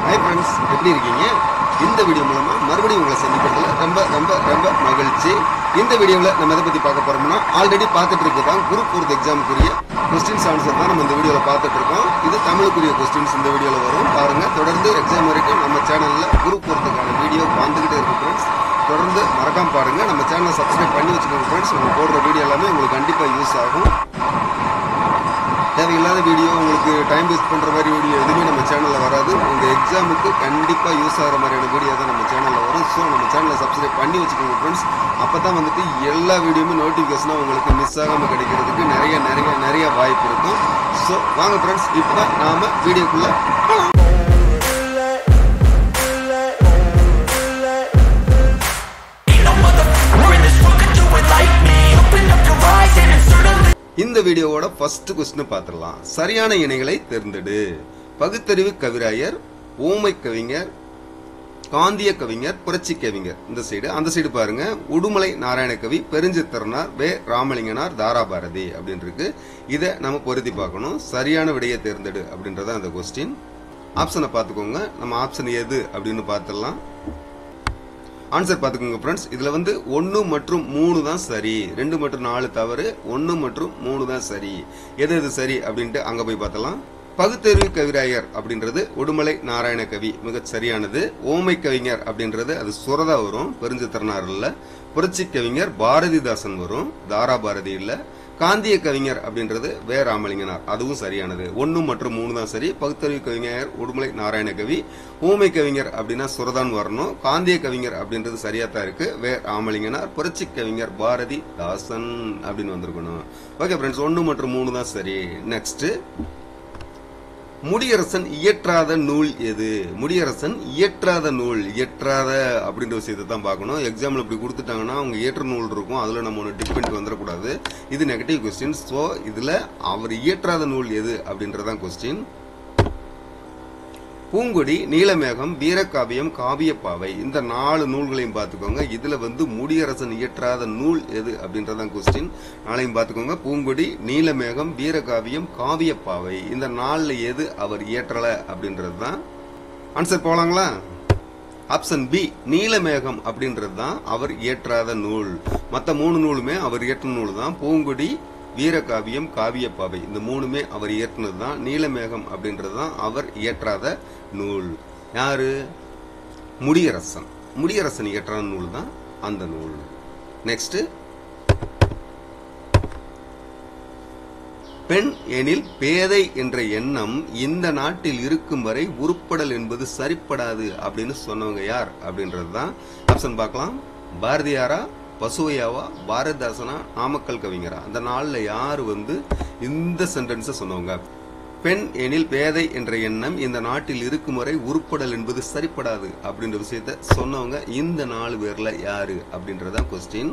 hi friends எப்படி இருக்கீங்க இந்த வீடியோ மூலமா மறுபடியும் உங்களை சந்திக்கிறதுல ரொம்ப ரொம்ப ரொம்ப மகிழ்ச்சி இந்த வீடியோவில் நம்ம எதை பற்றி பார்க்க போறோம்னா ஆல்ரெடி பார்த்துட்டு இருக்கதான் குரூப் ஃபோர்த் எக்ஸாமுக்குரிய கொஸ்டின்ஸ் ஆன்சர் தான் நம்ம இந்த வீடியோவில் பார்த்துட்டு இருக்கோம் இது தமிழுக்குரிய கொஸ்டின்ஸ் இந்த வீடியோவில் வரும் பாருங்க தொடர்ந்து எக்ஸாம் வரைக்கும் நம்ம சேனலில் குரூப் ஃபோர்த்துக்கான வீடியோ வந்துகிட்டே இருக்கு ஃப்ரெண்ட்ஸ் தொடர்ந்து மறக்காம பாருங்க நம்ம சேனலை சப்ஸ்கிரைப் பண்ணி வச்சுக்கோங்க ஃப்ரெண்ட்ஸ் நம்ம போடுற வீடியோ எல்லாமே உங்களுக்கு கண்டிப்பாக யூஸ் ஆகும் தேவையில்லாத வீடியோ உங்களுக்கு டைம் வேஸ்ட் பண்ணுற மாதிரி வீடியோ எதுவுமே நம்ம சேனலில் வராது உங்கள் எக்ஸாமுக்கு கண்டிப்பாக யூஸ் ஆகிற மாதிரியான வீடியோ தான் நம்ம சேனலில் வரும் ஸோ நம்ம சேனலை சப்ஸ்கிரைப் பண்ணி வச்சுக்கோங்க ஃப்ரெண்ட்ஸ் அப்போ தான் வந்துட்டு எல்லா வீடியோவுமே நோட்டிஃபிகேஷனாக உங்களுக்கு மிஸ் ஆகாமல் கிடைக்கிறதுக்கு நிறைய நிறைய நிறைய வாய்ப்பு இருக்கும் ஸோ வாங்க ஃப்ரெண்ட்ஸ் இப்போ நாம் வீடியோக்குள்ளே Ain't no motherfucker in this world could do it like me Open up your eyes and insert a இந்த வீடியோவோட ஃபர்ஸ்ட் கொஸ்டின் பார்த்துடலாம் சரியான இணைகளை தேர்ந்தெடு பகுத்தறிவு கவிராயர் ஊமை கவிஞர் காந்திய கவிஞர் புரட்சி கவிஞர் இந்த சைடு அந்த சைடு பாருங்க உடுமலை நாராயணகவி பெருஞ்சித்திரனார் வே ராமலிங்கனார் தாராபாரதி அப்படின்னு இருக்கு இதை நம்ம பொருத்தி பார்க்கணும் சரியான விடையை தேர்ந்தெடு அப்படின்றத அந்த கொஸ்டின் ஆப்ஷனை பார்த்துக்கோங்க நம்ம ஆப்ஷன் எது அப்படின்னு பார்த்துடலாம் ஆன்சர் பார்த்துக்கோங்க ஃப்ரெண்ட்ஸ் இதுல வந்து ஒன்னு மற்றும் மூணு தான் சரி ரெண்டு மற்றும் நாலு தவறு ஒன்னு மற்றும் மூணு தான் சரி எது எது சரி அப்படின்ட்டு அங்க போய் பார்த்தலாம் பகுத்தறிவு கவிராயர் அப்படின்றது உடுமலை நாராயண கவி மிக சரியானது ஓமை கவிஞர் அப்படின்றது அது சுரதா வரும் பெருஞ்சித்திரனார் இல்ல புரட்சி கவிஞர் பாரதிதாசன் வரும் தாரா பாரதி இல்ல காந்திய கவிஞர் அப்படின்றது வே ராமலிங்கனார் அதுவும் சரியானது ஒன்னு மற்றும் மூணு தான் சரி பகுத்தறிவு கவிஞர் உடுமலை நாராயண கவி ஊமை கவிஞர் அப்படின்னா சுரதான் வரணும் காந்திய கவிஞர் அப்படின்றது சரியா தான் இருக்கு வே ராமலிங்கனார் புரட்சி கவிஞர் பாரதி தாசன் அப்படின்னு வந்திருக்கணும் ஓகே ஃப்ரெண்ட்ஸ் ஒன்னு மற்றும் மூணு தான் சரி நெக்ஸ்ட் முடியரசன் இயற்றாத நூல் எது முடியரசன் இயற்றாத நூல் இயற்றாத அப்படின்ற விஷயத்தை தான் பார்க்கணும் எக்ஸாம்பிள் இப்படி கொடுத்துட்டாங்கன்னா அவங்க இயற்ற நூல் இருக்கும் அதுல நம்ம ஒன்று டிபெண்ட் வந்துடக்கூடாது இது நெகட்டிவ் கொஸ்டின் ஸோ இதுல அவர் இயற்றாத நூல் எது அப்படின்றதான் கொஸ்டின் பூங்கொடி நீலமேகம் வீரகாவியம் காவியப்பாவை இந்த நாலு நூல்களையும் பார்த்துக்கோங்க இதுல வந்து முடியரசன் இயற்றாத நூல் எது அப்படின்றதான் கொஸ்டின் நாளையும் பார்த்துக்கோங்க பூங்கொடி நீலமேகம் வீரகாவியம் காவியப்பாவை இந்த நாலுல எது அவர் இயற்றல அப்படின்றது தான் ஆன்சர் போலாங்களா ஆப்ஷன் பி நீலமேகம் அப்படின்றது தான் அவர் இயற்றாத நூல் மற்ற மூணு நூலுமே அவர் இயற்ற நூல் தான் பூங்குடி வீரகாவியம் காவியப்பாவை இந்த மூணுமே அவர் இயற்றினது தான் நீலமேகம் அப்படின்றது தான் அவர் இயற்றாத நூல் யாரு முடியரசன் முடியரசன் இயற்றாத நூல் தான் அந்த நூல் நெக்ஸ்ட் பெண் எனில் பேதை என்ற எண்ணம் இந்த நாட்டில் இருக்கும் வரை உருப்படல் என்பது சரிப்படாது அப்படின்னு சொன்னவங்க யார் அப்படின்றது தான் ஆப்ஷன் பார்க்கலாம் பாரதியாரா பசுவையாவா பாரதிதாசனா நாமக்கல் கவிஞரா அந்த நாள்ல யார் வந்து இந்த சென்டென்ஸை சொன்னவங்க பெண் எனில் பேதை என்ற எண்ணம் இந்த நாட்டில் இருக்கும் வரை உருப்படல் என்பது சரிப்படாது அப்படின்ற விஷயத்த சொன்னவங்க இந்த நாலு பேர்ல யாரு அப்படின்றதான் கொஸ்டின்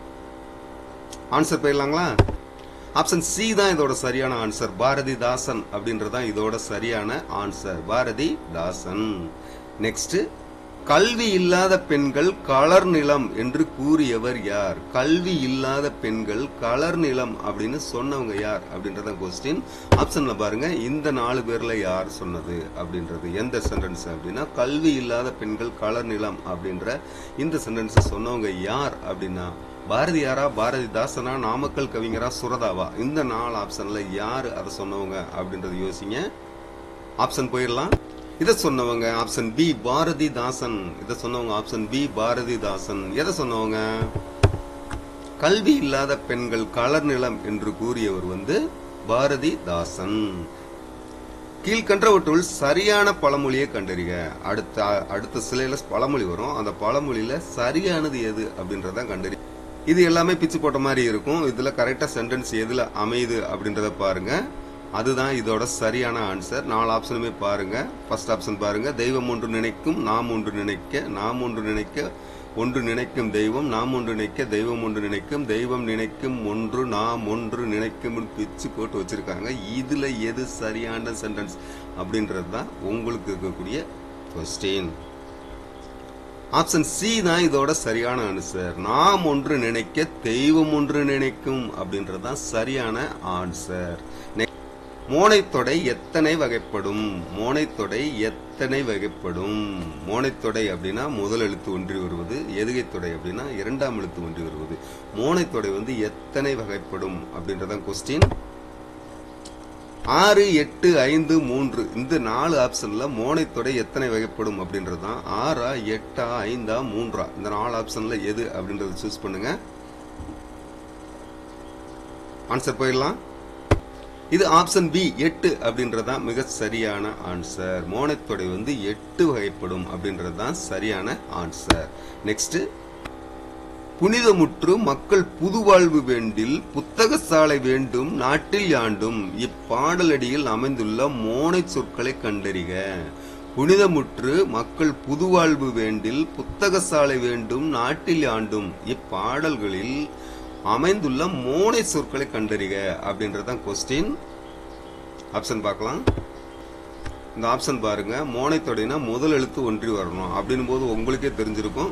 ஆன்சர் போயிடலாங்களா ஆப்ஷன் சி தான் இதோட சரியான ஆன்சர் பாரதிதாசன் அப்படின்றதான் இதோட சரியான ஆன்சர் பாரதிதாசன் நெக்ஸ்ட் கல்வி இல்லாத பெண்கள் கலர் நிலம் என்று கூறியவர் யார் கல்வி இல்லாத பெண்கள் கலர் நிலம் அப்படின்னு சொன்னவங்க யார் அப்படின்றத கொஸ்டின் ஆப்ஷன்ல பாருங்க இந்த நாலு பேர்ல யார் சொன்னது அப்படின்றது எந்த சென்டென்ஸ் அப்படின்னா கல்வி இல்லாத பெண்கள் கலர் நிலம் அப்படின்ற இந்த சென்டென்ஸ் சொன்னவங்க யார் அப்படின்னா பாரதியாரா பாரதிதாசனா நாமக்கல் கவிஞரா சுரதாவா இந்த நாலு ஆப்ஷன்ல யாரு அதை சொன்னவங்க அப்படின்றது யோசிங்க ஆப்ஷன் போயிடலாம் இதை சொன்னவங்க ஆப்ஷன் பி பாரதிதாசன் இதை சொன்னவங்க ஆப்ஷன் பி பாரதிதாசன் எதை சொன்னவங்க கல்வி இல்லாத பெண்கள் கலர் நிலம் என்று கூறியவர் வந்து பாரதிதாசன் கீழ்கன்றவற்றுள் சரியான பழமொழியை கண்டறிக அடுத்த அடுத்த சிலையில பழமொழி வரும் அந்த பழமொழியில சரியானது எது அப்படின்றத கண்டறி இது எல்லாமே பிச்சு போட்ட மாதிரி இருக்கும் இதுல கரெக்டா சென்டென்ஸ் எதுல அமையுது அப்படின்றத பாருங்க அதுதான் இதோட சரியான ஆன்சர் நாலு ஆப்ஷனுமே பாருங்க ஃபர்ஸ்ட் ஆப்ஷன் பாருங்க தெய்வம் ஒன்று நினைக்கும் நாம் ஒன்று நினைக்க நாம் ஒன்று நினைக்க ஒன்று நினைக்கும் தெய்வம் நாம் ஒன்று நினைக்க தெய்வம் ஒன்று நினைக்கும் தெய்வம் நினைக்கும் ஒன்று நாம் ஒன்று நினைக்கும் பிச்சு போட்டு வச்சிருக்காங்க இதுல எது சரியான சென்டென்ஸ் அப்படின்றது தான் உங்களுக்கு இருக்கக்கூடிய கொஸ்டின் ஆப்ஷன் சி தான் இதோட சரியான ஆன்சர் நாம் ஒன்று நினைக்க தெய்வம் ஒன்று நினைக்கும் அப்படின்றது தான் சரியான ஆன்சர் மோனைத்தொடை எத்தனை வகைப்படும் மோனைத்தொடை எத்தனை வகைப்படும் மோனைத்தொடை அப்படின்னா முதல் எழுத்து ஒன்றி வருவது எதுகைத்தொடை அப்படின்னா இரண்டாம் எழுத்து ஒன்றி வருவது மோனைத்தொடை வந்து எத்தனை வகைப்படும் அப்படின்றதான் கொஸ்டின் ஆறு எட்டு ஐந்து மூன்று இந்த நாலு ஆப்ஷன்ல மோனைத்தொடை எத்தனை வகைப்படும் அப்படின்றது தான் ஆறா எட்டா ஐந்தா மூன்றா இந்த நாலு ஆப்ஷன்ல எது அப்படின்றத சூஸ் பண்ணுங்க ஆன்சர் போயிடலாம் இது ஆப்ஷன் பி எட்டு அப்படின்றதான் மிக சரியான ஆன்சர் மோனைத்தொடை வந்து எட்டு வகைப்படும் அப்படின்றது தான் சரியான ஆன்சர் நெக்ஸ்ட் புனிதமுற்று மக்கள் புதுவாழ்வு வேண்டில் புத்தக சாலை வேண்டும் நாட்டில் யாண்டும் இப்பாடலடியில் அமைந்துள்ள மோனை சொற்களை கண்டறிக புனிதமுற்று மக்கள் புதுவாழ்வு வேண்டில் புத்தக சாலை வேண்டும் நாட்டில் யாண்டும் இப்பாடல்களில் அமைந்துள்ள மோனை சொற்களை கண்டறிக அப்படின்றதான் கொஸ்டின் ஆப்ஷன் பார்க்கலாம் இந்த ஆப்ஷன் பாருங்க மோனை தொடைனா முதல் எழுத்து ஒன்றி வரணும் அப்படின்னும் போது உங்களுக்கே தெரிஞ்சிருக்கும்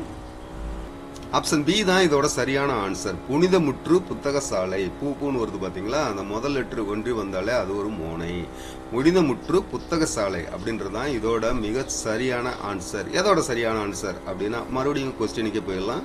ஆப்ஷன் பி தான் இதோட சரியான ஆன்சர் புனிதமுற்று புத்தக சாலை பூ பூன்னு வருது பாத்தீங்களா அந்த முதல் லெட்ரு ஒன்றி வந்தாலே அது ஒரு மோனை புனிதமுற்று புத்தக சாலை அப்படின்றது தான் இதோட மிக சரியான ஆன்சர் எதோட சரியான ஆன்சர் அப்படின்னா மறுபடியும் கொஸ்டினுக்கே போயிடலாம்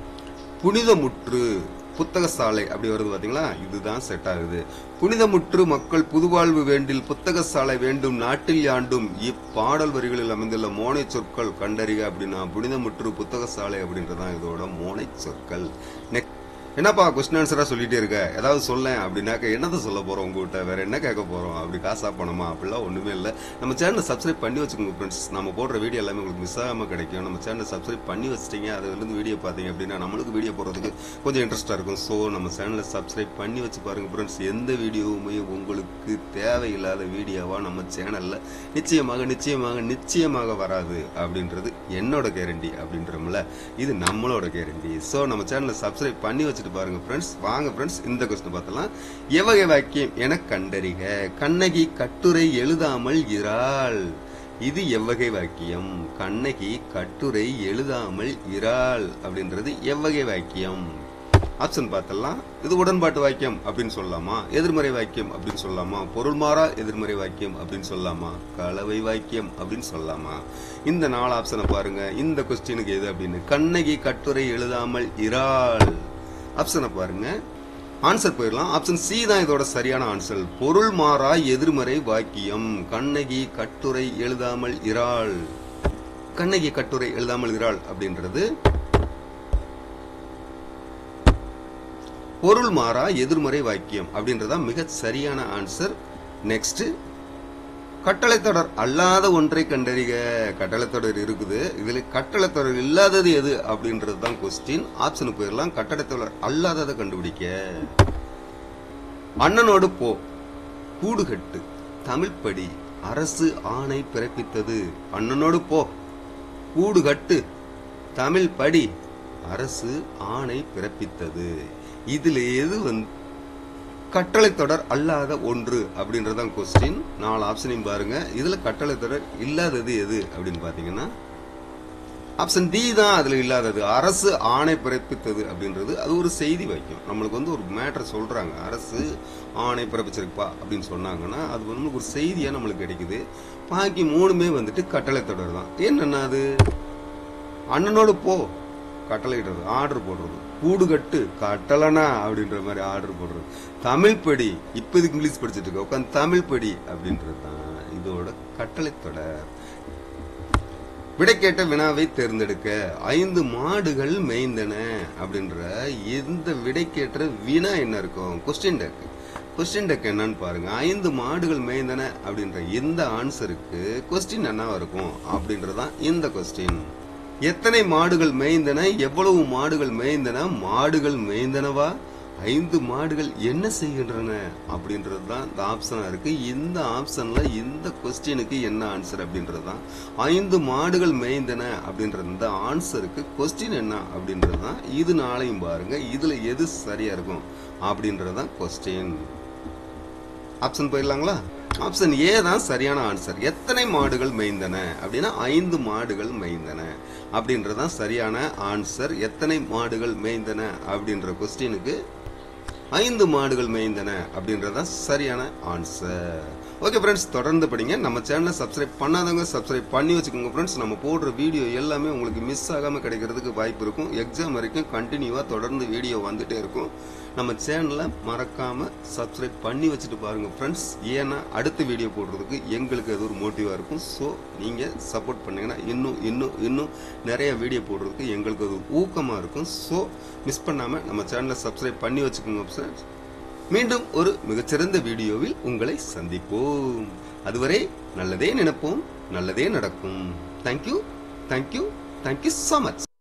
புனிதமுற்று புத்தக சாலை அப்படி வருது பாத்தீங்களா இதுதான் செட் ஆகுது புனிதமுற்று மக்கள் புதுவாழ்வு வேண்டில் புத்தக சாலை வேண்டும் நாட்டில் யாண்டும் இப்பாடல் வரிகளில் அமைந்துள்ள மோனை சொற்கள் கண்டறிக அப்படின்னா புனிதமுற்று புத்தக சாலை அப்படின்றதான் இதோட மோனை சொற்கள் நெக்ஸ்ட் என்னப்பா கொஸ்டின் ஆன்சரா சொல்லிட்டே இருக்க ஏதாவது சொல்லேன் அப்படின்னாக்க என்னதை சொல்ல போறோம் உங்ககிட்ட வேற என்ன கேட்க போறோம் அப்படி காசா பணமா அப்படிலாம் ஒண்ணுமே இல்லை நம்ம சேனலை சப்ஸ்கிரைப் பண்ணி வச்சுக்கோங்க ஃப்ரெண்ட்ஸ் நம்ம போடுற வீடியோ எல்லாமே உங்களுக்கு மிஸ் ஆகாம கிடைக்கும் நம்ம சேனலை சப்ஸ்கிரைப் பண்ணி வச்சிட்டீங்க அதுல இருந்து வீடியோ பார்த்தீங்க அப்படின்னா நம்மளுக்கு வீடியோ போடுறதுக்கு கொஞ்சம் இன்ட்ரெஸ்டா இருக்கும் ஸோ நம்ம சேனலை சப்ஸ்கிரைப் பண்ணி வச்சு பாருங்க ஃப்ரெண்ட்ஸ் எந்த வீடியோவுமே உங்களுக்கு தேவையில்லாத வீடியோவா நம்ம சேனல்ல நிச்சயமாக நிச்சயமாக நிச்சயமாக வராது அப்படின்றது என்னோட கேரண்டி அப்படின்றோம்ல இது நம்மளோட கேரண்டி ஸோ நம்ம சேனலை சப்ஸ்கிரைப் பண்ணி வச்சுட்டு பாருங்க ஃப்ரெண்ட்ஸ் வாங்க ஃப்ரெண்ட்ஸ் இந்த கொஸ்டின் பார்த்தலாம் எவ்வகை வாக்கியம் என கண்டறிக கண்ணகி கட்டுரை எழுதாமல் இராள் இது எவ்வகை வாக்கியம் கண்ணகி கட்டுரை எழுதாமல் இராள் அப்படின்றது எவ்வகை வாக்கியம் ஆப்ஷன் பார்த்தலாம் இது உடன்பாட்டு வாக்கியம் அப்படின்னு சொல்லலாமா எதிர்மறை வாக்கியம் அப்படின்னு சொல்லலாமா பொருள் மாறா எதிர்மறை வாக்கியம் அப்படின்னு சொல்லலாமா கலவை வாக்கியம் அப்படின்னு சொல்லலாமா இந்த நாலு ஆப்ஷனை பாருங்க இந்த கொஸ்டினுக்கு எது அப்படின்னு கண்ணகி கட்டுரை எழுதாமல் இராள் ஆப்ஷனை பாருங்க ஆன்சர் போயிடலாம் ஆப்ஷன் சி தான் இதோட சரியான ஆன்சர் பொருள் மாறா எதிர்மறை வாக்கியம் கண்ணகி கட்டுரை எழுதாமல் இராள் கண்ணகி கட்டுரை எழுதாமல் இராள் அப்படின்றது பொருள் மாறா எதிர்மறை வாக்கியம் அப்படின்றதா மிக சரியான ஆன்சர் நெக்ஸ்ட் கட்டளை தொடர் அல்லாத ஒன்றை கண்டறிக கட்டளை தொடர் இருக்குது இதுல கட்டளை தொடர் இல்லாதது எது அப்படின்றது தான் கொஸ்டின் ஆப்ஷனுக்கு போயிடலாம் கட்டளை தொடர் அல்லாததை கண்டுபிடிக்க அண்ணனோடு போ கூடுகட்டு தமிழ் படி அரசு ஆணை பிறப்பித்தது அண்ணனோடு போ கூடுகட்டு தமிழ் படி அரசு ஆணை பிறப்பித்தது இதுல எது வந்து கட்டளை தொடர் அல்லாத ஒன்று அப்படின்றதான் கொஸ்டின் நாலு ஆப்ஷனையும் பாருங்க இதுல கட்டளை தொடர் இல்லாதது எது அப்படின்னு பாத்தீங்கன்னா ஆப்ஷன் டி தான் அதுல இல்லாதது அரசு ஆணை பிறப்பித்தது அப்படின்றது அது ஒரு செய்தி வாக்கியம் நம்மளுக்கு வந்து ஒரு மேட்டர் சொல்றாங்க அரசு ஆணை பிறப்பிச்சிருப்பா அப்படின்னு சொன்னாங்கன்னா அது வந்து ஒரு செய்தியா நம்மளுக்கு கிடைக்குது பாக்கி மூணுமே வந்துட்டு கட்டளை தொடர் தான் என்னன்னா அது அண்ணனோடு போ கட்டளையிடுறது ஆர்டர் போடுறது கூடு கட்டு கட்டலனா அப்படின்ற மாதிரி ஆர்டர் போடுறது தமிழ் படி இப்ப இதுக்கு இங்கிலீஷ் படிச்சுட்டு இருக்க உட்காந்து தமிழ் படி அப்படின்றது தான் இதோட கட்டளை தொடர் விடை கேட்ட வினாவை தேர்ந்தெடுக்க ஐந்து மாடுகள் மேய்ந்தன அப்படின்ற எந்த விடை கேட்ட வினா என்ன இருக்கும் கொஸ்டின் டெக் கொஸ்டின் டெக் என்னன்னு பாருங்க ஐந்து மாடுகள் மேய்ந்தன அப்படின்ற எந்த ஆன்சருக்கு கொஸ்டின் என்னவா இருக்கும் அப்படின்றதான் இந்த கொஸ்டின் எத்தனை மாடுகள் மேய்ந்தன எவ்வளவு மாடுகள் மேய்ந்தன மாடுகள் மேய்ந்தனவா ஐந்து மாடுகள் என்ன செய்கின்றன அப்படின்றது தான் இந்த ஆப்ஷனா இருக்கு இந்த ஆப்ஷன்ல இந்த கொஸ்டினுக்கு என்ன ஆன்சர் அப்படின்றது தான் ஐந்து மாடுகள் மேய்ந்தன அப்படின்ற இந்த ஆன்சருக்கு கொஸ்டின் என்ன அப்படின்றது தான் இது நாளையும் பாருங்க இதுல எது சரியா இருக்கும் அப்படின்றது தான் கொஸ்டின் ஆப்ஷன் போயிடலாங்களா ஆப்ஷன் ஏ தான் சரியான ஆன்சர் எத்தனை மாடுகள் மேய்ந்தன அப்படின்னா ஐந்து மாடுகள் மேய்ந்தன அப்படின்றதான் சரியான ஆன்சர் எத்தனை மாடுகள் மேய்ந்தன அப்படின்ற கொஸ்டினுக்கு ஐந்து மாடுகள் மேய்ந்தன அப்படின்றதான் சரியான ஆன்சர் ஓகே ஃப்ரெண்ட்ஸ் தொடர்ந்து படிங்க நம்ம சேனலை சப்ஸ்கிரைப் பண்ணாதவங்க சப்ஸ்கிரைப் பண்ணி வச்சுக்கோங்க ஃப்ரெண்ட்ஸ் நம்ம போடுற வீடியோ எல்லாமே உங்களுக்கு மிஸ் ஆகாம கிடைக்கிறதுக்கு வாய்ப்பு இருக்கும் எக்ஸாம் வரைக்கும் கண்டினியூவா தொடர்ந்து வீடியோ வந்துட்டே இருக்கும் நம்ம சேனலை மறக்காம சப்ஸ்கிரைப் பண்ணி வச்சுட்டு பாருங்க ஃப்ரெண்ட்ஸ் ஏன்னா அடுத்த வீடியோ போடுறதுக்கு எங்களுக்கு அது ஒரு மோட்டிவா இருக்கும் ஸோ நீங்க சப்போர்ட் பண்ணீங்கன்னா இன்னும் இன்னும் இன்னும் நிறைய வீடியோ போடுறதுக்கு எங்களுக்கு அது ஊக்கமா இருக்கும் ஸோ மிஸ் பண்ணாம நம்ம சேனலை சப்ஸ்கிரைப் பண்ணி வச்சுக்கோங்க ஃப்ரெண்ட்ஸ் மீண்டும் ஒரு மிகச்சிறந்த வீடியோவில் உங்களை சந்திப்போம் அதுவரை நல்லதே நினைப்போம் நல்லதே நடக்கும் thank you thank you thank you so much